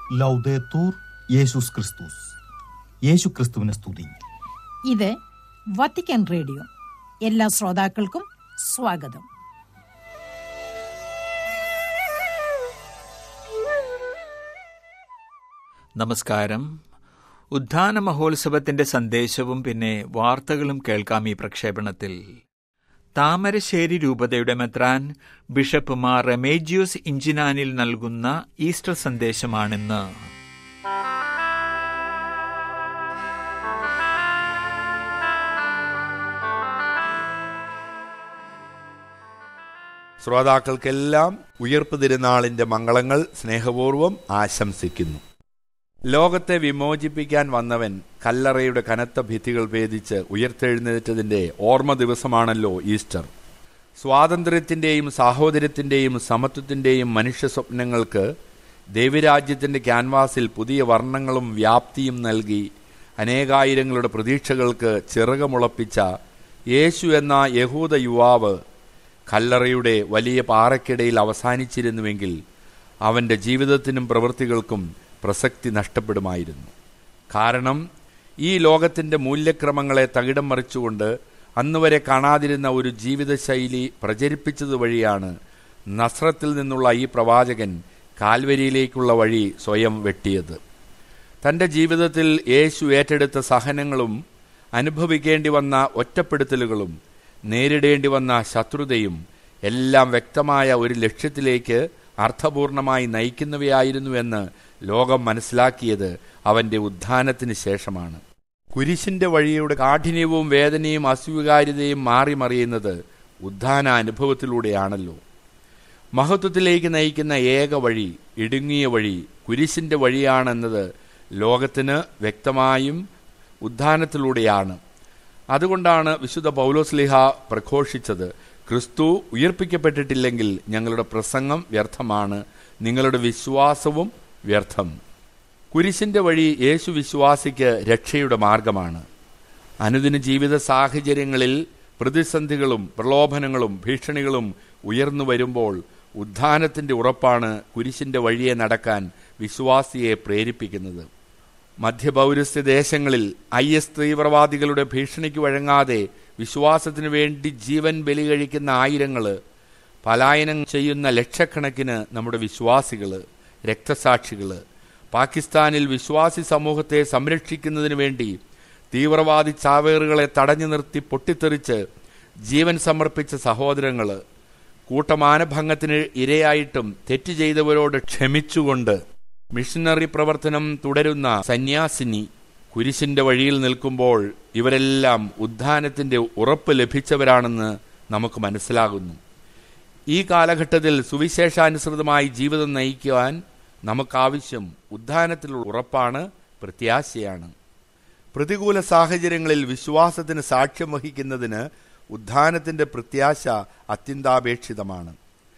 ലൗദേത്തൂർ യേശുസ് ക്രിസ്തുസ് യേശു ക്രിസ്തുവിനെ സ്തുതി ഇത് വത്തിക്കാൻ റേഡിയോ എല്ലാ ശ്രോതാക്കൾക്കും സ്വാഗതം നമസ്കാരം ഉദ്ധാന മഹോത്സവത്തിന്റെ സന്ദേശവും പിന്നെ വാർത്തകളും കേൾക്കാം ഈ പ്രക്ഷേപണത്തിൽ താമരശ്ശേരി രൂപതയുടെ മെത്രാൻ ബിഷപ്പ് മാർ റെമേജിയോസ് ഇഞ്ചിനാനിൽ നൽകുന്ന ഈസ്റ്റർ സന്ദേശമാണിന്ന് ശ്രോതാക്കൾക്കെല്ലാം ഉയർപ്പ് തിരുനാളിന്റെ മംഗളങ്ങൾ സ്നേഹപൂർവ്വം ആശംസിക്കുന്നു ലോകത്തെ വിമോചിപ്പിക്കാൻ വന്നവൻ കല്ലറയുടെ കനത്ത ഭിത്തികൾ ഭേദിച്ച് ഉയർത്തെഴുന്നേറ്റതിന്റെ ഓർമ്മ ദിവസമാണല്ലോ ഈസ്റ്റർ സ്വാതന്ത്ര്യത്തിന്റെയും സാഹോദര്യത്തിന്റെയും സമത്വത്തിന്റെയും മനുഷ്യ സ്വപ്നങ്ങൾക്ക് ദൈവരാജ്യത്തിന്റെ ക്യാൻവാസിൽ പുതിയ വർണ്ണങ്ങളും വ്യാപ്തിയും നൽകി അനേകായിരങ്ങളുടെ പ്രതീക്ഷകൾക്ക് ചിറകമുളപ്പിച്ച യേശു എന്ന യഹൂദ യുവാവ് കല്ലറയുടെ വലിയ പാറയ്ക്കിടയിൽ അവസാനിച്ചിരുന്നുവെങ്കിൽ അവന്റെ ജീവിതത്തിനും പ്രവൃത്തികൾക്കും പ്രസക്തി നഷ്ടപ്പെടുമായിരുന്നു കാരണം ഈ ലോകത്തിന്റെ മൂല്യക്രമങ്ങളെ തകിടം മറിച്ചുകൊണ്ട് അന്നുവരെ കാണാതിരുന്ന ഒരു ജീവിതശൈലി പ്രചരിപ്പിച്ചത് വഴിയാണ് നസ്രത്തിൽ നിന്നുള്ള ഈ പ്രവാചകൻ കാൽവരിയിലേക്കുള്ള വഴി സ്വയം വെട്ടിയത് തന്റെ ജീവിതത്തിൽ യേശു ഏറ്റെടുത്ത സഹനങ്ങളും അനുഭവിക്കേണ്ടി വന്ന ഒറ്റപ്പെടുത്തലുകളും നേരിടേണ്ടി വന്ന ശത്രുതയും എല്ലാം വ്യക്തമായ ഒരു ലക്ഷ്യത്തിലേക്ക് അർത്ഥപൂർണമായി നയിക്കുന്നവയായിരുന്നുവെന്ന് ലോകം മനസ്സിലാക്കിയത് അവന്റെ ഉത്ഥാനത്തിന് ശേഷമാണ് കുരിശിന്റെ വഴിയുടെ കാഠിന്യവും വേദനയും അസ്വീകാര്യതയും മാറി മറിയുന്നത് ഉത്ഥാന അനുഭവത്തിലൂടെയാണല്ലോ മഹത്വത്തിലേക്ക് നയിക്കുന്ന ഏക വഴി ഇടുങ്ങിയ വഴി കുരിശിന്റെ വഴിയാണെന്നത് ലോകത്തിന് വ്യക്തമായും ഉത്ഥാനത്തിലൂടെയാണ് അതുകൊണ്ടാണ് വിശുദ്ധ പൗലോസ്ലിഹ പ്രഘോഷിച്ചത് ക്രിസ്തു ഉയർപ്പിക്കപ്പെട്ടിട്ടില്ലെങ്കിൽ ഞങ്ങളുടെ പ്രസംഗം വ്യർത്ഥമാണ് നിങ്ങളുടെ വിശ്വാസവും വ്യർത്ഥം കുരിശിന്റെ വഴി യേശു വിശ്വാസിക്ക് രക്ഷയുടെ മാർഗമാണ് അനുദിന ജീവിത സാഹചര്യങ്ങളിൽ പ്രതിസന്ധികളും പ്രലോഭനങ്ങളും ഭീഷണികളും ഉയർന്നു വരുമ്പോൾ ഉദ്ധാനത്തിന്റെ ഉറപ്പാണ് കുരിശിന്റെ വഴിയെ നടക്കാൻ വിശ്വാസിയെ പ്രേരിപ്പിക്കുന്നത് മധ്യപൗരസ്ത്യ ദേശങ്ങളിൽ ഐ എസ് തീവ്രവാദികളുടെ ഭീഷണിക്ക് വഴങ്ങാതെ വിശ്വാസത്തിനു വേണ്ടി ജീവൻ ബലി കഴിക്കുന്ന ആയിരങ്ങള് പലായനം ചെയ്യുന്ന ലക്ഷക്കണക്കിന് നമ്മുടെ വിശ്വാസികള് രക്തസാക്ഷികള് പാകിസ്ഥാനിൽ വിശ്വാസി സമൂഹത്തെ സംരക്ഷിക്കുന്നതിനു വേണ്ടി തീവ്രവാദി ചാവേറുകളെ തടഞ്ഞു നിർത്തി പൊട്ടിത്തെറിച്ച് ജീവൻ സമർപ്പിച്ച സഹോദരങ്ങള് കൂട്ടമാനഭംഗത്തിന് ഇരയായിട്ടും തെറ്റ് ചെയ്തവരോട് ക്ഷമിച്ചുകൊണ്ട് മിഷനറി പ്രവർത്തനം തുടരുന്ന സന്യാസിനി കുരിശിന്റെ വഴിയിൽ നിൽക്കുമ്പോൾ ഇവരെല്ലാം ഉദ്ധാനത്തിന്റെ ഉറപ്പ് ലഭിച്ചവരാണെന്ന് നമുക്ക് മനസ്സിലാകുന്നു ഈ കാലഘട്ടത്തിൽ സുവിശേഷാനുസൃതമായി ജീവിതം നയിക്കുവാൻ നമുക്കാവശ്യം ഉദ്ധാനത്തിലുള്ള ഉറപ്പാണ് പ്രത്യാശയാണ് പ്രതികൂല സാഹചര്യങ്ങളിൽ വിശ്വാസത്തിന് സാക്ഷ്യം വഹിക്കുന്നതിന് ഉദ്ധാനത്തിന്റെ പ്രത്യാശ അത്യന്താപേക്ഷിതമാണ്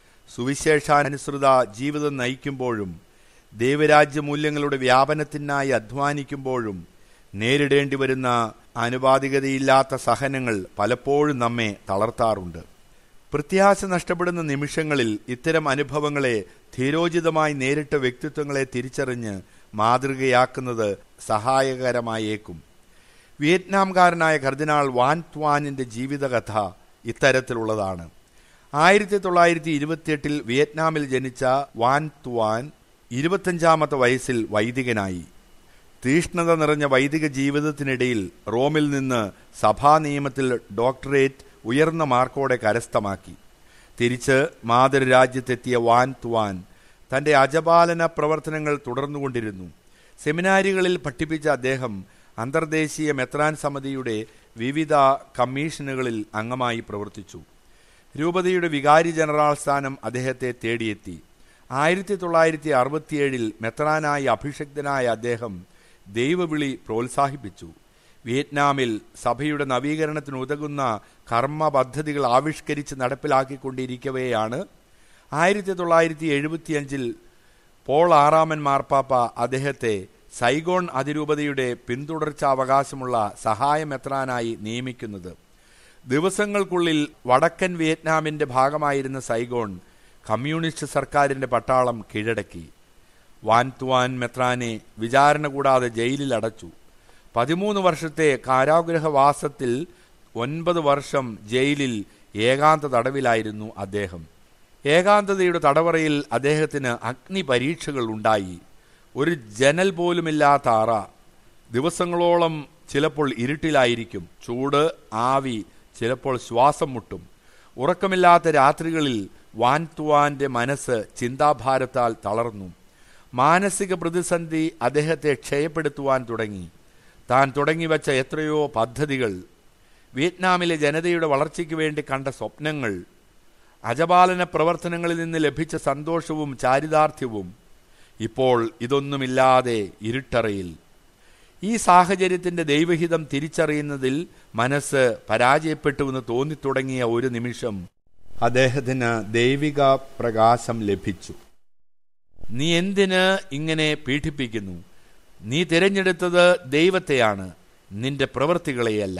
സുവിശേഷാനുസൃത ജീവിതം നയിക്കുമ്പോഴും ദൈവരാജ്യ മൂല്യങ്ങളുടെ വ്യാപനത്തിനായി അധ്വാനിക്കുമ്പോഴും നേരിടേണ്ടി വരുന്ന അനുപാതികതയില്ലാത്ത സഹനങ്ങൾ പലപ്പോഴും നമ്മെ തളർത്താറുണ്ട് പ്രത്യാശ നഷ്ടപ്പെടുന്ന നിമിഷങ്ങളിൽ ഇത്തരം അനുഭവങ്ങളെ ധീരോചിതമായി നേരിട്ട വ്യക്തിത്വങ്ങളെ തിരിച്ചറിഞ്ഞ് മാതൃകയാക്കുന്നത് സഹായകരമായേക്കും വിയറ്റ്നാംകാരനായ കർദിനാൾ വാൻ ത്വാനിന്റെ ജീവിതകഥ ഇത്തരത്തിലുള്ളതാണ് ആയിരത്തി തൊള്ളായിരത്തി ഇരുപത്തിയെട്ടിൽ വിയറ്റ്നാമിൽ ജനിച്ച വാൻ ത്വാൻ ഇരുപത്തഞ്ചാമത്തെ വയസ്സിൽ വൈദികനായി തീഷ്ണത നിറഞ്ഞ വൈദിക ജീവിതത്തിനിടയിൽ റോമിൽ നിന്ന് സഭാ നിയമത്തിൽ ഡോക്ടറേറ്റ് ഉയർന്ന മാർക്കോടെ കരസ്ഥമാക്കി തിരിച്ച് മാതൃരാജ്യത്തെത്തിയ വാൻ തുവാൻ തന്റെ അജപാലന പ്രവർത്തനങ്ങൾ തുടർന്നുകൊണ്ടിരുന്നു സെമിനാരികളിൽ പഠിപ്പിച്ച അദ്ദേഹം അന്തർദേശീയ മെത്രാൻ സമിതിയുടെ വിവിധ കമ്മീഷനുകളിൽ അംഗമായി പ്രവർത്തിച്ചു രൂപതയുടെ വികാരി ജനറൽ സ്ഥാനം അദ്ദേഹത്തെ തേടിയെത്തി ആയിരത്തി തൊള്ളായിരത്തി അറുപത്തിയേഴിൽ മെത്രാനായി അഭിഷിക്തനായ അദ്ദേഹം ദൈവവിളി പ്രോത്സാഹിപ്പിച്ചു വിയറ്റ്നാമിൽ സഭയുടെ നവീകരണത്തിന് ഉതകുന്ന കർമ്മ പദ്ധതികൾ ആവിഷ്കരിച്ച് നടപ്പിലാക്കിക്കൊണ്ടിരിക്കവെയാണ് ആയിരത്തി തൊള്ളായിരത്തി എഴുപത്തിയഞ്ചിൽ പോൾ ആറാമൻ മാർപ്പാപ്പ അദ്ദേഹത്തെ സൈഗോൺ അതിരൂപതയുടെ പിന്തുടർച്ചാവകാശമുള്ള സഹായമെത്രാനായി നിയമിക്കുന്നത് ദിവസങ്ങൾക്കുള്ളിൽ വടക്കൻ വിയറ്റ്നാമിന്റെ ഭാഗമായിരുന്ന സൈഗോൺ കമ്മ്യൂണിസ്റ്റ് സർക്കാരിന്റെ പട്ടാളം കീഴടക്കി വാൻതുവാൻ മെത്രാനെ വിചാരണ കൂടാതെ ജയിലിൽ അടച്ചു പതിമൂന്ന് വർഷത്തെ കാരാഗ്രഹവാസത്തിൽ ഒൻപത് വർഷം ജയിലിൽ ഏകാന്ത തടവിലായിരുന്നു അദ്ദേഹം ഏകാന്തതയുടെ തടവറയിൽ അദ്ദേഹത്തിന് അഗ്നി പരീക്ഷകൾ ഉണ്ടായി ഒരു ജനൽ പോലുമില്ലാത്ത അറ ദിവസങ്ങളോളം ചിലപ്പോൾ ഇരുട്ടിലായിരിക്കും ചൂട് ആവി ചിലപ്പോൾ ശ്വാസം മുട്ടും ഉറക്കമില്ലാത്ത രാത്രികളിൽ വാൻതുവാന്റെ മനസ്സ് ചിന്താഭാരത്താൽ തളർന്നു മാനസിക പ്രതിസന്ധി അദ്ദേഹത്തെ ക്ഷയപ്പെടുത്തുവാൻ തുടങ്ങി താൻ തുടങ്ങിവെച്ച എത്രയോ പദ്ധതികൾ വിയറ്റ്നാമിലെ ജനതയുടെ വളർച്ചയ്ക്ക് വേണ്ടി കണ്ട സ്വപ്നങ്ങൾ അജപാലന പ്രവർത്തനങ്ങളിൽ നിന്ന് ലഭിച്ച സന്തോഷവും ചാരിതാർത്ഥ്യവും ഇപ്പോൾ ഇതൊന്നുമില്ലാതെ ഇരുട്ടറയിൽ ഈ സാഹചര്യത്തിന്റെ ദൈവഹിതം തിരിച്ചറിയുന്നതിൽ മനസ്സ് പരാജയപ്പെട്ടുവെന്ന് തോന്നിത്തുടങ്ങിയ ഒരു നിമിഷം അദ്ദേഹത്തിന് ദൈവിക പ്രകാശം ലഭിച്ചു നീ എന്തിന് ഇങ്ങനെ പീഡിപ്പിക്കുന്നു നീ തിരഞ്ഞെടുത്തത് ദൈവത്തെയാണ് നിന്റെ പ്രവൃത്തികളെയല്ല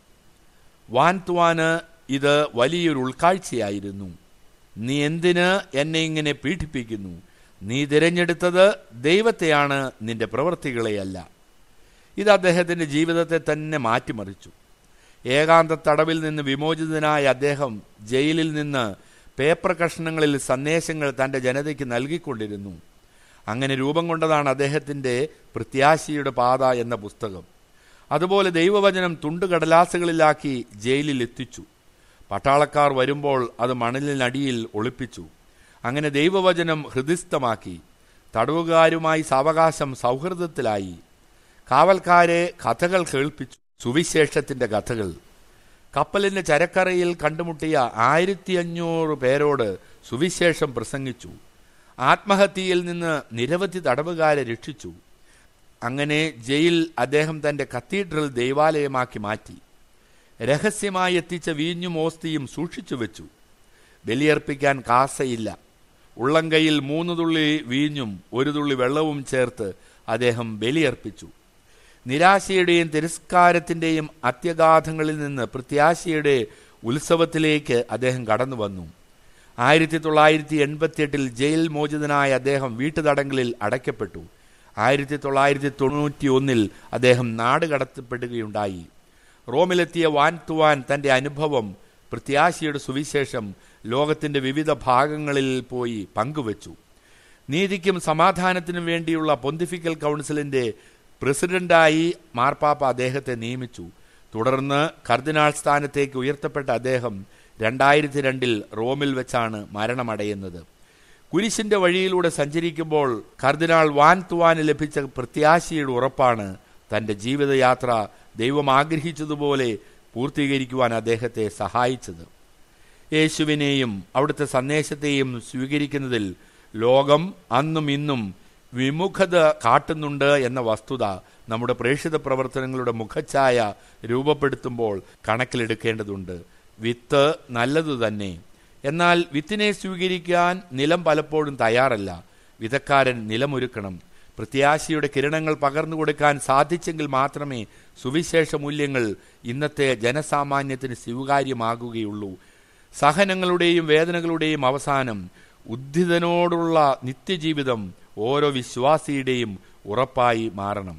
വാൻതുവാന് ഇത് വലിയൊരു ഉൾക്കാഴ്ചയായിരുന്നു നീ എന്തിന് എന്നെ ഇങ്ങനെ പീഡിപ്പിക്കുന്നു നീ തിരഞ്ഞെടുത്തത് ദൈവത്തെയാണ് നിന്റെ പ്രവൃത്തികളെയല്ല ഇത് അദ്ദേഹത്തിന്റെ ജീവിതത്തെ തന്നെ മാറ്റിമറിച്ചു ഏകാന്ത തടവിൽ നിന്ന് വിമോചിതനായ അദ്ദേഹം ജയിലിൽ നിന്ന് പേപ്പർ കഷ്ണങ്ങളിൽ സന്ദേശങ്ങൾ തന്റെ ജനതയ്ക്ക് നൽകിക്കൊണ്ടിരുന്നു അങ്ങനെ രൂപം കൊണ്ടതാണ് അദ്ദേഹത്തിന്റെ പ്രത്യാശയുടെ പാത എന്ന പുസ്തകം അതുപോലെ ദൈവവചനം തുണ്ടുകടലാസുകളിലാക്കി ജയിലിൽ എത്തിച്ചു പട്ടാളക്കാർ വരുമ്പോൾ അത് മണലിനടിയിൽ ഒളിപ്പിച്ചു അങ്ങനെ ദൈവവചനം ഹൃദിസ്ഥമാക്കി തടവുകാരുമായി സാവകാശം സൗഹൃദത്തിലായി കാവൽക്കാരെ കഥകൾ കേൾപ്പിച്ചു സുവിശേഷത്തിന്റെ കഥകൾ കപ്പലിന്റെ ചരക്കറയിൽ കണ്ടുമുട്ടിയ ആയിരത്തി അഞ്ഞൂറ് പേരോട് സുവിശേഷം പ്രസംഗിച്ചു ആത്മഹത്യയിൽ നിന്ന് നിരവധി തടവുകാരെ രക്ഷിച്ചു അങ്ങനെ ജയിൽ അദ്ദേഹം തന്റെ കത്തീഡ്രൽ ദൈവാലയമാക്കി മാറ്റി രഹസ്യമായി എത്തിച്ച വീഞ്ഞും ഓസ്തിയും സൂക്ഷിച്ചു വെച്ചു ബലിയർപ്പിക്കാൻ കാസയില്ല ഉള്ളംകൈയിൽ മൂന്ന് തുള്ളി വീഞ്ഞും ഒരു തുള്ളി വെള്ളവും ചേർത്ത് അദ്ദേഹം ബലിയർപ്പിച്ചു നിരാശയുടെയും തിരസ്കാരത്തിന്റെയും അത്യഗാധങ്ങളിൽ നിന്ന് പ്രത്യാശയുടെ ഉത്സവത്തിലേക്ക് അദ്ദേഹം കടന്നു വന്നു ആയിരത്തി തൊള്ളായിരത്തി എൺപത്തിയെട്ടിൽ ജയിൽ മോചിതനായ അദ്ദേഹം വീട്ടുതടങ്കലിൽ അടയ്ക്കപ്പെട്ടു ആയിരത്തി തൊള്ളായിരത്തി തൊണ്ണൂറ്റി ഒന്നിൽ അദ്ദേഹം നാട് കടത്തപ്പെടുകയുണ്ടായി റോമിലെത്തിയ വാൻ തുവാൻ തന്റെ അനുഭവം പ്രത്യാശയുടെ സുവിശേഷം ലോകത്തിന്റെ വിവിധ ഭാഗങ്ങളിൽ പോയി പങ്കുവച്ചു നീതിക്കും സമാധാനത്തിനും വേണ്ടിയുള്ള പൊന്തിഫിക്കൽ കൗൺസിലിന്റെ പ്രസിഡന്റായി മാർപ്പാപ്പ അദ്ദേഹത്തെ നിയമിച്ചു തുടർന്ന് കർദിനാൾ സ്ഥാനത്തേക്ക് ഉയർത്തപ്പെട്ട അദ്ദേഹം രണ്ടായിരത്തി രണ്ടിൽ റോമിൽ വെച്ചാണ് മരണമടയുന്നത് കുരിശിന്റെ വഴിയിലൂടെ സഞ്ചരിക്കുമ്പോൾ കർദിനാൾ വാൻ തുവാന് ലഭിച്ച പ്രത്യാശയുടെ ഉറപ്പാണ് തന്റെ ജീവിതയാത്ര ദൈവം ആഗ്രഹിച്ചതുപോലെ പൂർത്തീകരിക്കുവാൻ അദ്ദേഹത്തെ സഹായിച്ചത് യേശുവിനെയും അവിടുത്തെ സന്ദേശത്തെയും സ്വീകരിക്കുന്നതിൽ ലോകം അന്നും ഇന്നും വിമുഖത കാട്ടുന്നുണ്ട് എന്ന വസ്തുത നമ്മുടെ പ്രേക്ഷിത പ്രവർത്തനങ്ങളുടെ മുഖഛായ രൂപപ്പെടുത്തുമ്പോൾ കണക്കിലെടുക്കേണ്ടതുണ്ട് വിത്ത് നല്ലതു തന്നെ എന്നാൽ വിത്തിനെ സ്വീകരിക്കാൻ നിലം പലപ്പോഴും തയ്യാറല്ല വിധക്കാരൻ നിലമൊരുക്കണം പ്രത്യാശയുടെ കിരണങ്ങൾ പകർന്നു കൊടുക്കാൻ സാധിച്ചെങ്കിൽ മാത്രമേ സുവിശേഷ മൂല്യങ്ങൾ ഇന്നത്തെ ജനസാമാന്യത്തിന് സ്വീകാര്യമാകുകയുള്ളൂ സഹനങ്ങളുടെയും വേദനകളുടെയും അവസാനം ഉദ്ധിതനോടുള്ള നിത്യജീവിതം ഓരോ വിശ്വാസിയുടെയും ഉറപ്പായി മാറണം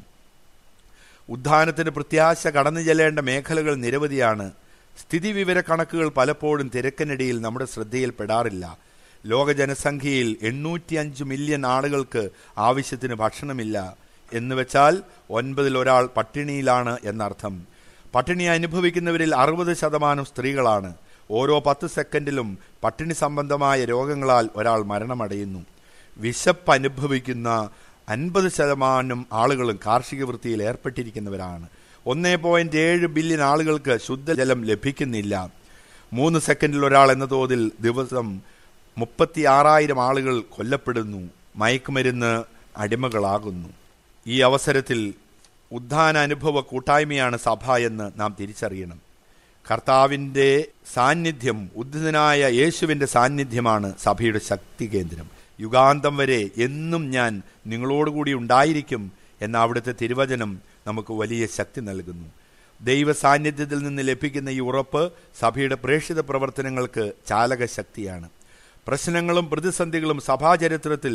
ഉദ്ധാനത്തിന് പ്രത്യാശ കടന്നു ചെല്ലേണ്ട മേഖലകൾ നിരവധിയാണ് സ്ഥിതിവിവര കണക്കുകൾ പലപ്പോഴും തിരക്കിനിടയിൽ നമ്മുടെ ശ്രദ്ധയിൽപ്പെടാറില്ല ലോക ജനസംഖ്യയിൽ എണ്ണൂറ്റി അഞ്ച് മില്യൺ ആളുകൾക്ക് ആവശ്യത്തിന് ഭക്ഷണമില്ല എന്ന് വെച്ചാൽ ഒൻപതിൽ ഒരാൾ പട്ടിണിയിലാണ് എന്നർത്ഥം പട്ടിണി അനുഭവിക്കുന്നവരിൽ അറുപത് ശതമാനം സ്ത്രീകളാണ് ഓരോ പത്ത് സെക്കൻഡിലും പട്ടിണി സംബന്ധമായ രോഗങ്ങളാൽ ഒരാൾ മരണമടയുന്നു വിശപ്പ് അനുഭവിക്കുന്ന അൻപത് ശതമാനം ആളുകളും കാർഷിക വൃത്തിയിൽ ഏർപ്പെട്ടിരിക്കുന്നവരാണ് ഒന്നേ പോയിന്റ് ഏഴ് ബില്യൺ ആളുകൾക്ക് ശുദ്ധജലം ലഭിക്കുന്നില്ല മൂന്ന് സെക്കൻഡിൽ ഒരാൾ എന്ന തോതിൽ ദിവസം മുപ്പത്തി ആറായിരം ആളുകൾ കൊല്ലപ്പെടുന്നു മയക്കുമരുന്ന് അടിമകളാകുന്നു ഈ അവസരത്തിൽ ഉദ്ധാന അനുഭവ കൂട്ടായ്മയാണ് സഭ എന്ന് നാം തിരിച്ചറിയണം കർത്താവിൻ്റെ സാന്നിധ്യം ഉദ്ധിതനായ യേശുവിൻ്റെ സാന്നിധ്യമാണ് സഭയുടെ ശക്തി കേന്ദ്രം യുഗാന്തം വരെ എന്നും ഞാൻ നിങ്ങളോടുകൂടി ഉണ്ടായിരിക്കും എന്ന അവിടുത്തെ തിരുവചനം നമുക്ക് വലിയ ശക്തി നൽകുന്നു ദൈവ സാന്നിധ്യത്തിൽ നിന്ന് ലഭിക്കുന്ന ഈ ഉറപ്പ് സഭയുടെ പ്രേക്ഷിത പ്രവർത്തനങ്ങൾക്ക് ചാലക ശക്തിയാണ് പ്രശ്നങ്ങളും പ്രതിസന്ധികളും സഭാചരിത്രത്തിൽ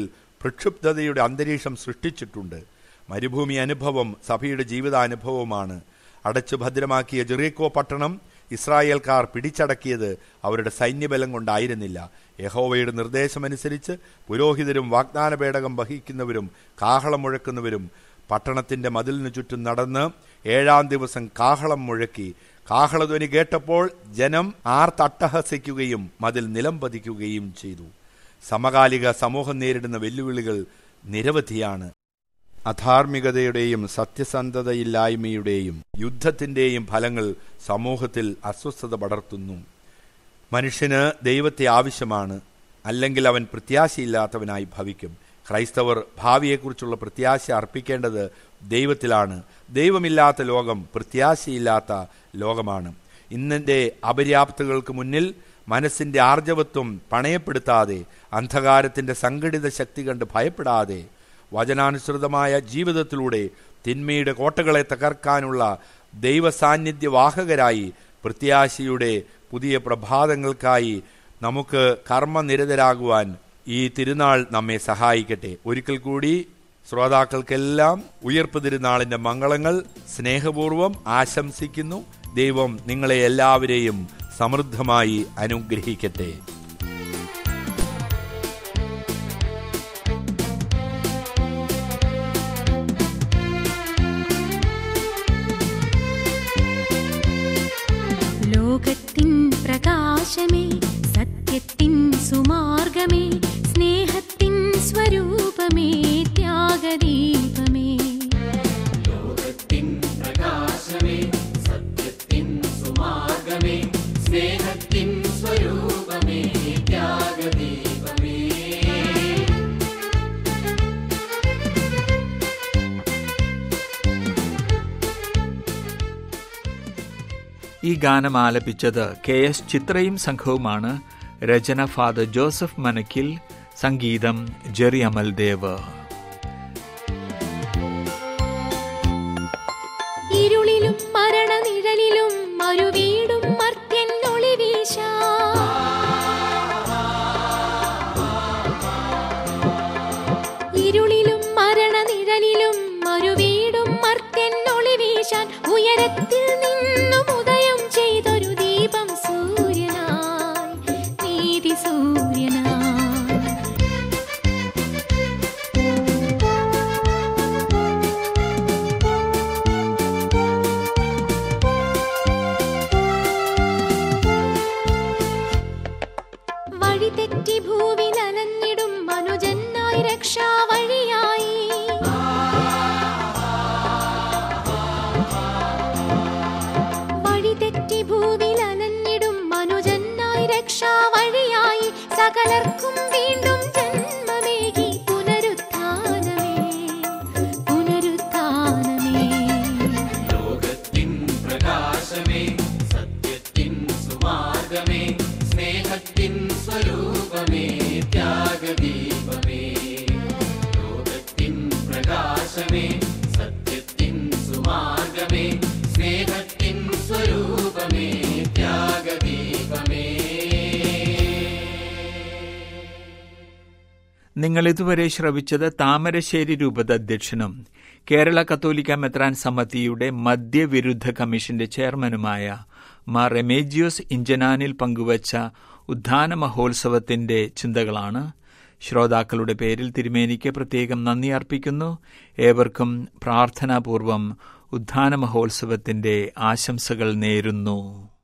പ്രക്ഷുബ്ധതയുടെ അന്തരീക്ഷം സൃഷ്ടിച്ചിട്ടുണ്ട് മരുഭൂമി അനുഭവം സഭയുടെ ജീവിതാനുഭവമാണ് അടച്ചു ഭദ്രമാക്കിയ ജെറീക്കോ പട്ടണം ഇസ്രായേൽക്കാർ പിടിച്ചടക്കിയത് അവരുടെ സൈന്യബലം കൊണ്ടായിരുന്നില്ല യഹോവയുടെ നിർദ്ദേശമനുസരിച്ച് പുരോഹിതരും വാഗ്ദാന പേടകം വഹിക്കുന്നവരും കാഹളം മുഴക്കുന്നവരും പട്ടണത്തിന്റെ മതിലിനു ചുറ്റും നടന്ന് ഏഴാം ദിവസം കാഹളം മുഴക്കി കാഹളധ്വനി കേട്ടപ്പോൾ ജനം ആർത്തട്ടഹസിക്കുകയും മതിൽ നിലം പതിക്കുകയും ചെയ്തു സമകാലിക സമൂഹം നേരിടുന്ന വെല്ലുവിളികൾ നിരവധിയാണ് അധാർമികതയുടെയും സത്യസന്ധതയില്ലായ്മയുടെയും യുദ്ധത്തിന്റെയും ഫലങ്ങൾ സമൂഹത്തിൽ അസ്വസ്ഥത പടർത്തുന്നു മനുഷ്യന് ദൈവത്തെ ആവശ്യമാണ് അല്ലെങ്കിൽ അവൻ പ്രത്യാശയില്ലാത്തവനായി ഭവിക്കും ക്രൈസ്തവർ ഭാവിയെക്കുറിച്ചുള്ള പ്രത്യാശ അർപ്പിക്കേണ്ടത് ദൈവത്തിലാണ് ദൈവമില്ലാത്ത ലോകം പ്രത്യാശയില്ലാത്ത ലോകമാണ് ഇന്നിൻ്റെ അപര്യാപ്തകൾക്ക് മുന്നിൽ മനസ്സിന്റെ ആർജവത്വം പണയപ്പെടുത്താതെ അന്ധകാരത്തിന്റെ സംഘടിത ശക്തി കണ്ട് ഭയപ്പെടാതെ വചനാനുസൃതമായ ജീവിതത്തിലൂടെ തിന്മയുടെ കോട്ടകളെ തകർക്കാനുള്ള ദൈവസാന്നിധ്യവാഹകരായി പ്രത്യാശയുടെ പുതിയ പ്രഭാതങ്ങൾക്കായി നമുക്ക് കർമ്മനിരതരാകുവാൻ ഈ തിരുനാൾ നമ്മെ സഹായിക്കട്ടെ ഒരിക്കൽ കൂടി ശ്രോതാക്കൾക്കെല്ലാം ഉയർപ്പ് തിരുനാളിന്റെ മംഗളങ്ങൾ സ്നേഹപൂർവം ആശംസിക്കുന്നു ദൈവം നിങ്ങളെ എല്ലാവരെയും സമൃദ്ധമായി അനുഗ്രഹിക്കട്ടെ ലോകത്തിൻ പ്രകാശമേ സത്യത്തിൻ സുമാർഗമേ സ്നേഹത്തിൻ സ്വരൂപമേ ത്യാഗദീപമേ ഈ ഗാനം ആലപിച്ചത് കെ എസ് ചിത്രയും സംഘവുമാണ് രചന ഫാദർ ജോസഫ് മനക്കിൽ സംഗീതം ജെറി അമൽദേവ് ഇരുളിലും മരണനിഴലിലും മരുവീടും മർത്യൻ ഒളിവീശ ഇരുളിലും മരണനിഴലിലും മരുവീടും മർത്യൻ ഒളിവീശാൻ ഉയരത്തിൽ നിന്നും ഉദയം ചെയ്തൊരു ദീപം സൂര്യനായി നീതി സൂര്യനായി വഴിതെറ്റി ഭൂവിൽ അലഞ്ഞിടും മനുജനായി രക്ഷാ വഴിയായി വഴിതെറ്റി ഭൂവിൽ അലഞ്ഞിടും മനുജനായി രക്ഷാ വഴിയായി സകലർക്കും വീണ്ടും ജന്മമേകി പുനരുത്ഥാനമേ പുനരുത്ഥാനമേ നിങ്ങൾ ഇതുവരെ ശ്രവിച്ചത് താമരശ്ശേരി രൂപത അധ്യക്ഷനും കേരള കത്തോലിക്ക മെത്രാൻ സമിതിയുടെ മദ്യവിരുദ്ധ കമ്മീഷന്റെ ചെയർമാനുമായ മാർ റെമേജിയോസ് ഇഞ്ചനാനിൽ പങ്കുവച്ച ഉദ്ധാന മഹോത്സവത്തിന്റെ ചിന്തകളാണ് ശ്രോതാക്കളുടെ പേരിൽ തിരുമേനിക്ക് പ്രത്യേകം നന്ദി അർപ്പിക്കുന്നു ഏവർക്കും പ്രാർത്ഥനാപൂർവം ഉദ്ധാന മഹോത്സവത്തിന്റെ ആശംസകൾ നേരുന്നു